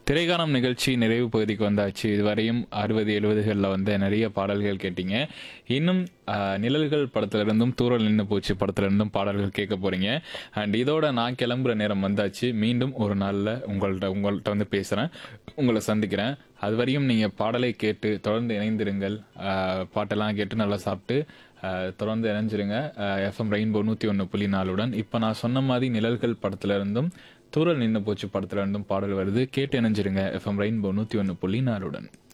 திரைக்காலம் நிகழ்ச்சி நிறைவு பகுதிக்கு வந்தாச்சு இதுவரையும் அறுபது எழுபதுகளில் வந்து நிறைய பாடல்கள் கேட்டீங்க இன்னும் ஆஹ், நிழல்கள் படத்திலிருந்தும் தூரல் நின்று போச்சு படத்திலிருந்தும் பாடல்கள் கேட்க போறீங்க அண்ட் இதோட நான் கிளம்புற நேரம் வந்தாச்சு மீண்டும் ஒரு நாளில் உங்கள்கிட்ட உங்கள்கிட்ட வந்து பேசுகிறேன் உங்களை சந்திக்கிறேன் அது வரையும் நீங்கள் பாடலை கேட்டு தொடர்ந்து இணைந்திருங்கள் ஆஹ், பாட்டெல்லாம் கேட்டு நல்லா சாப்பிட்டு ஆஹ், தொடர்ந்து இணைஞ்சிருங்க எஃப்எம் ரெயின்போ நூற்றி ஒன்று புள்ளி நாலுடன் இப்போ நான் சொன்ன மாதிரி நிழல்கள் படத்துல இருந்தும் தூரல் நின்று போச்சு படத்துல இருந்தும் பாடல் வருது கேட்டு இணைஞ்சிருங்க எஃப்எம் ரெயின்போ நூற்றி ஒன்று புள்ளி நாலுடன்